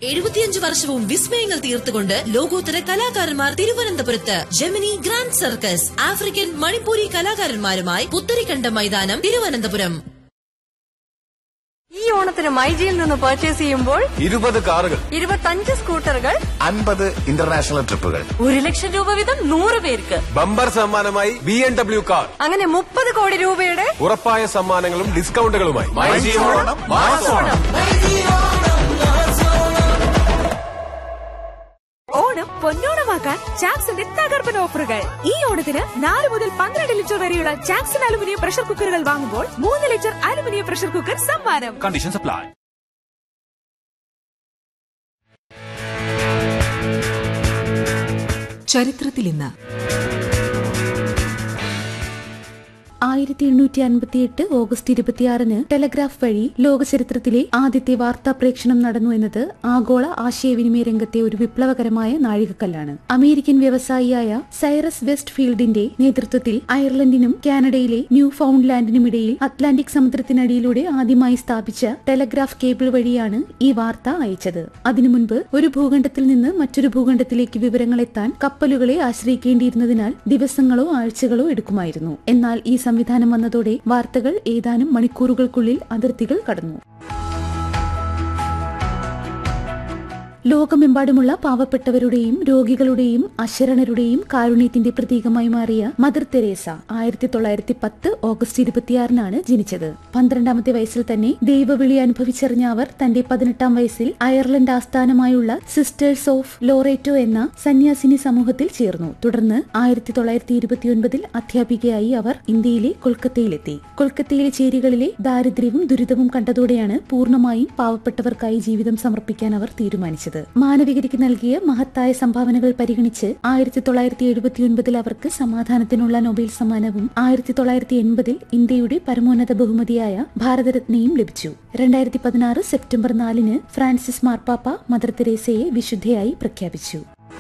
എഴുപത്തിയഞ്ച് വർഷവും വിസ്മയങ്ങൾ തീർത്തുകൊണ്ട് ലോകോത്തര കലാകാരന്മാർ തിരുവനന്തപുരത്ത് Gemini grand circus African Manipuri കലാകാരന്മാരുമായി പുത്തരിക്കണ്ട മൈതാനം തിരുവനന്തപുരം ഈ ഓണത്തിന് മൈജിയിൽ നിന്ന് പർച്ചേസ് ചെയ്യുമ്പോൾ ഇരുപത് കാറുകൾ ഇരുപത്തഞ്ച് സ്കൂട്ടറുകൾ അൻപത് ഇന്റർനാഷണൽ ട്രിപ്പുകൾ ഒരു ലക്ഷം രൂപ വീതം നൂറ് പേർക്ക് ബമ്പർ സമ്മാനമായി ബി എം ഡബ്ല്യു കാർ അങ്ങനെ മുപ്പത് കോടി രൂപയുടെ ഉറപ്പായ സമ്മാനങ്ങളും ഡിസ്കൗണ്ടുകളുമായി ഓണം പൊന്നോണമാക്കാൻ ചാക്സിന്റെ തകർപ്പൻ ഓഫറുകൾ ഈ ഓണത്തിന് നാല് മുതൽ പന്ത്രണ്ട് ലിറ്റർ വരെയുള്ള ചാക്സൺ അലുമിനിയം പ്രഷർ കുക്കറുകൾ വാങ്ങുമ്പോൾ മൂന്ന് ലിറ്റർ അലുമിനിയം പ്രഷർ കുക്കർ സമ്മാനം Conditions apply. ചരിത്രത്തിൽ ഇന്ന് ആയിരത്തി എണ്ണൂറ്റി അൻപത്തിയെട്ട് ഓഗസ്റ്റ് ഇരുപത്തിയാറിന് ടെലഗ്രാഫ് വഴി ലോക ചരിത്രത്തിലെ ആദ്യത്തെ വാർത്താ പ്രേക്ഷണം നടന്നു എന്നത് ആഗോള ആശയവിനിമയ രംഗത്തെ ഒരു വിപ്ലവകരമായ നാഴികക്കല്ലാണ് അമേരിക്കൻ വ്യവസായിയായ സൈറസ് വെസ്റ്റ് ഫീൽഡിന്റെ നേതൃത്വത്തിൽ അയർലൻഡിനും കാനഡയിലെ ന്യൂ ഫൗണ്ട്ലാൻഡിനും ഇടയിൽ അറ്റ്ലാന്റിക് സമുദ്രത്തിനടിയിലൂടെ ആദ്യമായി സ്ഥാപിച്ച ടെലഗ്രാഫ് കേബിൾ വഴിയാണ് ഈ വാർത്ത അയച്ചത് അതിനു മുൻപ് ഒരു ഭൂഖണ്ഡത്തിൽ നിന്ന് മറ്റൊരു ഭൂഖണ്ഡത്തിലേക്ക് വിവരങ്ങൾ എത്താൻ കപ്പലുകളെ ആശ്രയിക്കേണ്ടിയിരുന്നതിനാൽ ദിവസങ്ങളോ ആഴ്ചകളോ എടുക്കുമായിരുന്നു എന്നാൽ ഈ സംവിധാനം വന്നതോടെ വാർത്തകൾ ഏതാനും മണിക്കൂറുകൾക്കുള്ളിൽ അതിർത്തികൾ കടന്നു ലോകമെമ്പാടുമുള്ള പാവപ്പെട്ടവരുടെയും രോഗികളുടെയും അശരണരുടെയും കാരുണ്യത്തിന്റെ പ്രതീകമായി മാറിയ മദർ തെരേസ ആയിരത്തി തൊള്ളായിരത്തി പത്ത് ഓഗസ്റ്റ് ഇരുപത്തിയാറിനാണ് ജനിച്ചത് പന്ത്രണ്ടാമത്തെ വയസ്സിൽ തന്നെ ദൈവവിളി അനുഭവിച്ചറിഞ്ഞ അവർ തന്റെ പതിനെട്ടാം വയസ്സിൽ അയർലൻഡ് ആസ്ഥാനമായുള്ള സിസ്റ്റേഴ്സ് ഓഫ് ലോറേറ്റോ എന്ന സന്യാസിനി സമൂഹത്തിൽ ചേർന്നു തുടർന്ന് ആയിരത്തി തൊള്ളായിരത്തി ഇരുപത്തിയൊൻപതിൽ അധ്യാപികയായി അവർ ഇന്ത്യയിലെ കൊൽക്കത്തയിലെത്തി കൊൽക്കത്തയിലെ ചേരികളിലെ ദാരിദ്ര്യവും ദുരിതവും കണ്ടതോടെയാണ് പൂർണ്ണമായും പാവപ്പെട്ടവർക്കായി ജീവിതം സമർപ്പിക്കാൻ അവർ തീരുമാനിച്ചത് മാനവികതയ്ക്ക് നൽകിയ മഹത്തായ സംഭാവനകൾ പരിഗണിച്ച് ആയിരത്തി തൊള്ളായിരത്തി എഴുപത്തിയൊൻപതിൽ അവർക്ക് സമാധാനത്തിനുള്ള നൊബേൽ സമ്മാനവും ആയിരത്തി തൊള്ളായിരത്തി എൺപതിൽ ഇന്ത്യയുടെ പരമോന്നത ബഹുമതിയായ ഭാരതരത്നയും ലഭിച്ചു രണ്ടായിരത്തി പതിനാറ് സെപ്റ്റംബർ നാലിന് ഫ്രാൻസിസ് മാർപ്പാപ്പ മദർ തെരേസയെ വിശുദ്ധയായി പ്രഖ്യാപിച്ചു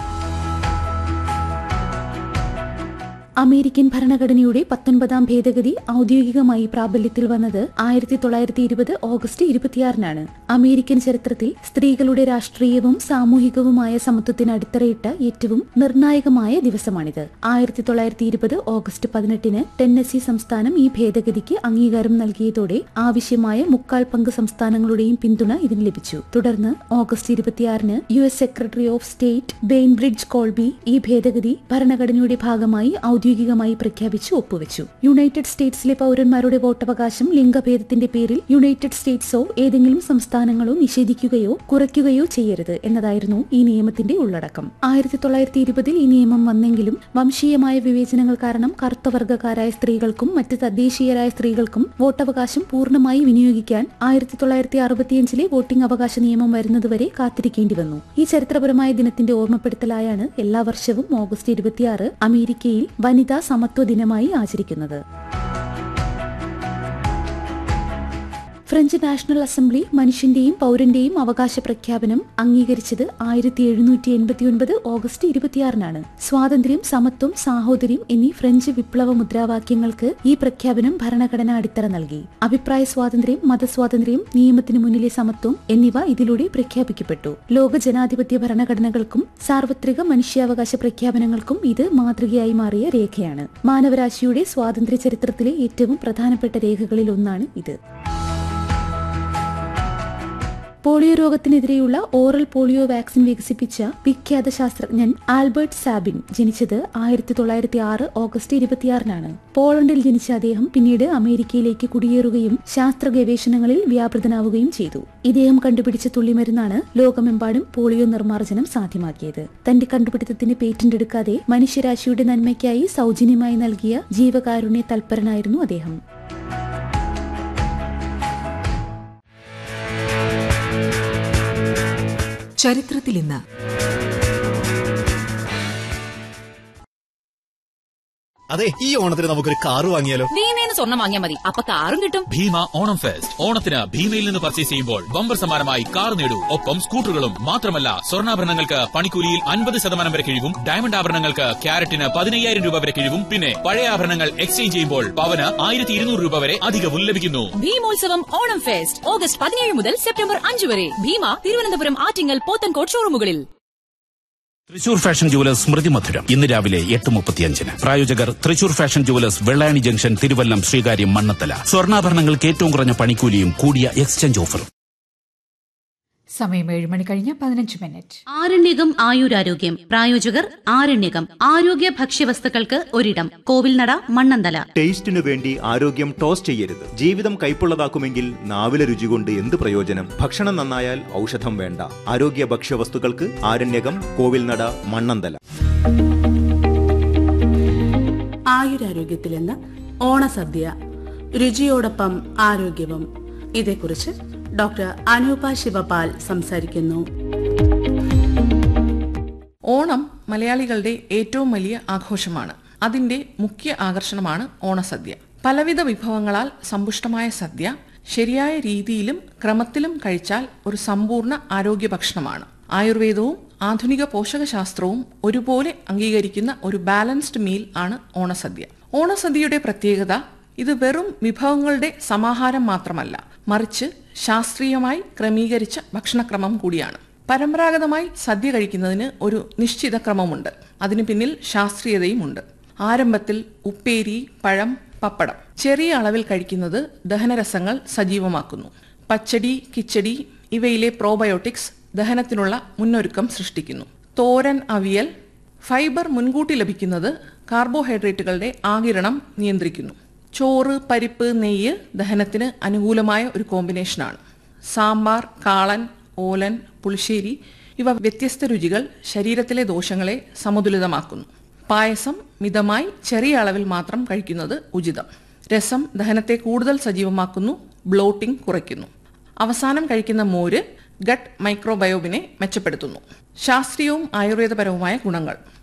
അമേരിക്കൻ ഭരണഘടനയുടെ പത്തൊൻപതാം ഭേദഗതി ഔദ്യോഗികമായി പ്രാബല്യത്തിൽ വന്നത് ആയിരത്തി തൊള്ളായിരത്തി ഇരുപത് ഓഗസ്റ്റ് ഇരുപത്തിയാറിനാണ് അമേരിക്കൻ ചരിത്രത്തിൽ സ്ത്രീകളുടെ രാഷ്ട്രീയവും സാമൂഹികവുമായ സമത്വത്തിന് അടിത്തറയിട്ട ഏറ്റവും നിർണായകമായ ദിവസമാണിത് ആയിരത്തി തൊള്ളായിരത്തി ഇരുപത് ഓഗസ്റ്റ് പതിനെട്ടിന് ടെന്നസി സംസ്ഥാനം ഈ ഭേദഗതിക്ക് അംഗീകാരം നൽകിയതോടെ ആവശ്യമായ മുക്കാൽ പങ്ക് സംസ്ഥാനങ്ങളുടെയും പിന്തുണ ഇതിന് ലഭിച്ചു തുടർന്ന് ഓഗസ്റ്റ് ഇരുപത്തിയാറിന് U S secretary of state Bainbridge Colby ഈ ഭേദഗതി ഭരണഘടനയുടെ ഭാഗമായി ഔദ്യോഗികമായി പ്രഖ്യാപിച്ചു ഒപ്പുവെച്ചു യുണൈറ്റഡ് സ്റ്റേറ്റ്സിലെ പൗരന്മാരുടെ വോട്ടവകാശം ലിംഗഭേദത്തിന്റെ പേരിൽ യുണൈറ്റഡ് സ്റ്റേറ്റ്സോ ഏതെങ്കിലും സംസ്ഥാനങ്ങളോ നിഷേധിക്കുകയോ കുറയ്ക്കുകയോ ചെയ്യരുത് എന്നതായിരുന്നു ഈ നിയമത്തിന്റെ ഉള്ളടക്കം ആയിരത്തി തൊള്ളായിരത്തി ഇരുപതിൽ ഈ നിയമം വന്നെങ്കിലും വംശീയമായ വിവേചനങ്ങൾ കാരണം കറുത്തവർഗക്കാരായ സ്ത്രീകൾക്കും മറ്റ് തദ്ദേശീയരായ സ്ത്രീകൾക്കും വോട്ടവകാശം പൂർണ്ണമായി വിനിയോഗിക്കാൻ ആയിരത്തി തൊള്ളായിരത്തി അറുപത്തിയഞ്ചിലെ വോട്ടിംഗ് അവകാശ നിയമം വരുന്നതുവരെ കാത്തിരിക്കേണ്ടി വന്നു ഈ ചരിത്രപരമായ ദിനത്തിന്റെ ഓർമ്മപ്പെടുത്തലായാണ് എല്ലാ വർഷവും ഓഗസ്റ്റ് ഇരുപത്തിയാറ് അമേരിക്കയിൽ വനിതാ സമത്വ ദിനമായി ആചരിക്കുന്നത് ഫ്രഞ്ച് നാഷണൽ അസംബ്ലി മനുഷ്യന്റെയും പൗരന്റെയും അവകാശ പ്രഖ്യാപനം അംഗീകരിച്ചത് ആയിരത്തി എഴുന്നൂറ്റി എൺപത്തിയൊൻപത് ഓഗസ്റ്റ് ഇരുപത്തിയാറിനാണ് സ്വാതന്ത്ര്യം സമത്വം സാഹോദര്യം എന്നീ ഫ്രഞ്ച് വിപ്ലവ മുദ്രാവാക്യങ്ങൾക്ക് ഈ പ്രഖ്യാപനം ഭരണഘടന അടിത്തറ നൽകി അഭിപ്രായ സ്വാതന്ത്ര്യം മതസ്വാതന്ത്ര്യം നിയമത്തിന് മുന്നിലെ സമത്വം എന്നിവ ഇതിലൂടെ പ്രഖ്യാപിക്കപ്പെട്ടു ലോക ജനാധിപത്യ ഭരണഘടനകൾക്കും സാർവത്രിക മനുഷ്യാവകാശ പ്രഖ്യാപനങ്ങൾക്കും ഇത് മാതൃകയായി മാറിയ രേഖയാണ് മാനവരാശിയുടെ സ്വാതന്ത്ര്യ ചരിത്രത്തിലെ ഏറ്റവും പ്രധാനപ്പെട്ട രേഖകളിൽ ഒന്നാണ് ഇത് പോളിയോ രോഗത്തിനെതിരെയുള്ള ഓറൽ പോളിയോ വാക്സിൻ വികസിപ്പിച്ച വിഖ്യാത ശാസ്ത്രജ്ഞൻ ആൽബർട്ട് സാബിൻ ജനിച്ചത് ആയിരത്തി തൊള്ളായിരത്തി ആറ് ഓഗസ്റ്റ് ഇരുപത്തിയാറിനാണ് പോളണ്ടിൽ ജനിച്ച അദ്ദേഹം പിന്നീട് അമേരിക്കയിലേക്ക് കുടിയേറുകയും ശാസ്ത്ര ഗവേഷണങ്ങളിൽ വ്യാപൃതനാവുകയും ചെയ്തു ഇദ്ദേഹം കണ്ടുപിടിച്ച തുള്ളിമരുന്നാണ് ലോകമെമ്പാടും പോളിയോ നിർമ്മാർജ്ജനം സാധ്യമാക്കിയത് തന്റെ കണ്ടുപിടുത്തത്തിന് പേറ്റന്റ് എടുക്കാതെ മനുഷ്യരാശിയുടെ നന്മയ്ക്കായി സൗജന്യമായി നൽകിയ ജീവകാരുണ്യ തൽപരനായിരുന്നു അദ്ദേഹം ചരിത്രത്തിൽ ഇന്ന് അതെ ഈ ഓണത്തിന് നമുക്കൊരു കാറ് വാങ്ങിയാലോ ഭീമേന്ന് സ്വർണം വാങ്ങിയാൽ മതി അപ്പൊ കാറും കിട്ടും ഭീമ ഓണം ഫെസ്റ്റ് ഓണത്തിന് ഭീമയിൽ നിന്ന് പർച്ചേസ് ചെയ്യുമ്പോൾ ബമ്പർ സമ്മാനമായി കാർ നേടൂ ഒപ്പം സ്കൂട്ടറുകളും മാത്രമല്ല സ്വർണ്ണാഭരണങ്ങൾക്ക് പണിക്കൂലിയിൽ അൻപത് ശതമാനം വരെ കിഴിവും ഡയമണ്ട് ആഭരണങ്ങൾക്ക് ക്യാരറ്റിന് പതിനയ്യായിരം രൂപ വരെ കിഴിവും പിന്നെ പഴയ ആഭരണങ്ങൾ എക്സ്ചേഞ്ച് ചെയ്യുമ്പോൾ പവന് ആയിരത്തി ഇരുന്നൂറ് രൂപ വരെ അധികവും ലഭിക്കുന്നു ഭീമോത്സവം ഓണം ഫെസ്റ്റ് ഓഗസ്റ്റ് പതിനേഴ് മുതൽ സെപ്റ്റംബർ അഞ്ച് വരെ ഭീമ തിരുവനന്തപുരം ആറ്റിങ്ങൽ പോത്തൻകോട്ട് ഷോറൂമുകളിൽ തൃശൂർ ഫാഷൻ ജുവലേഴ്സ് സ്മൃതി മധുരം ഇന്ന് രാവിലെ എട്ട് മുപ്പത്തിയഞ്ചിന് പ്രായോജകർ Thrissur fashion jewellers Vellayani junction Thiruvallam Sreekaryam Mannanthala സ്വർണ്ണാഭരണങ്ങൾക്ക് ഏറ്റവും കുറഞ്ഞ പണിക്കൂലിയും കൂടിയ എക്സ്ചേഞ്ച് ഓഫറും സമയം ഏഴ് മണി കഴിഞ്ഞ് പതിനഞ്ച് മിനിറ്റ് ആരണ്യകം ആയുരാരോഗ്യം പ്രായോജകർ ആരണ്യകം ആരോഗ്യ ഭക്ഷ്യവസ്തുക്കൾക്ക് ഒരിടം കോവിൽനട മണ്ണന്തല ടേസ്റ്റിനു വേണ്ടി ആരോഗ്യം ടോസ് ചെയ്യരുത് ജീവിതം കൈപ്പുള്ളതാക്കുമെങ്കിൽ നാവിലെ രുചി കൊണ്ട് എന്ത് പ്രയോജനം ഭക്ഷണം നന്നായാൽ ഔഷധം വേണ്ട ആരോഗ്യ ഭക്ഷ്യവസ്തുക്കൾക്ക് ആരണ്യകം കോവിൽനട മണ്ണന്തല ആയുരാരോഗ്യത്തിൽ നിന്ന് ഓണസദ്യ രുചിയോടൊപ്പം ആരോഗ്യവും ഇതേക്കുറിച്ച് ഡോക്ടർ അനൂപ ശിവപാൽ സംസാരിക്കുന്നു ഓണം മലയാളികളുടെ ഏറ്റവും വലിയ ആഘോഷമാണ് അതിന്റെ മുഖ്യ ആകർഷണമാണ് ഓണസദ്യ പലവിധ വിഭവങ്ങളാൽ സമ്പുഷ്ടമായ സദ്യ ശരിയായ രീതിയിലും ക്രമത്തിലും കഴിച്ചാൽ ഒരു സമ്പൂർണ്ണ ആരോഗ്യ ഭക്ഷണമാണ് ആയുർവേദവും ആധുനിക പോഷകശാസ്ത്രവും ഒരുപോലെ അംഗീകരിക്കുന്ന ഒരു ബാലൻസ്ഡ് മീൽ ആണ് ഓണസദ്യ ഓണസദ്യയുടെ പ്രത്യേകത ഇത് വെറും വിഭവങ്ങളുടെ സമാഹാരം മാത്രമല്ല മറിച്ച് ശാസ്ത്രീയമായി ക്രമീകരിച്ച ഭക്ഷണക്രമം കൂടിയാണ് പരമ്പരാഗതമായി സദ്യ കഴിക്കുന്നതിന് ഒരു നിശ്ചിത ക്രമമുണ്ട് അതിനു പിന്നിൽ ശാസ്ത്രീയതയുമുണ്ട് ആരംഭത്തിൽ ഉപ്പേരി പഴം പപ്പടം ചെറിയ അളവിൽ കഴിക്കുന്നത് ദഹനരസങ്ങൾ സജീവമാക്കുന്നു പച്ചടി കിച്ചടി ഇവയിലെ പ്രോബയോട്ടിക്സ് ദഹനത്തിനുള്ള മുന്നൊരുക്കം സൃഷ്ടിക്കുന്നു തോരൻ അവിയൽ ഫൈബർ മുൻകൂട്ടി ലഭിക്കുന്നത് കാർബോഹൈഡ്രേറ്റുകളുടെ ആകിരണം നിയന്ത്രിക്കുന്നു ചോറ് പരിപ്പ് നെയ്യ് ദഹനത്തിന് അനുകൂലമായ ഒരു കോമ്പിനേഷനാണ് സാമ്പാർ കാളൻ ഓലൻ പുളിശ്ശേരി ഇവ വ്യത്യസ്ത രുചികൾ ശരീരത്തിലെ ദോഷങ്ങളെ സമതുലിതമാക്കുന്നു പായസം മിതമായി ചെറിയ അളവിൽ മാത്രം കഴിക്കുന്നത് ഉചിതം രസം ദഹനത്തെ കൂടുതൽ സജീവമാക്കുന്നു ബ്ലോട്ടിംഗ് കുറയ്ക്കുന്നു അവസാനം കഴിക്കുന്ന മോര് ഗട്ട് മൈക്രോബയോബിനെ മെച്ചപ്പെടുത്തുന്നു ശാസ്ത്രീയവും ആയുർവേദപരവുമായ ഗുണങ്ങൾ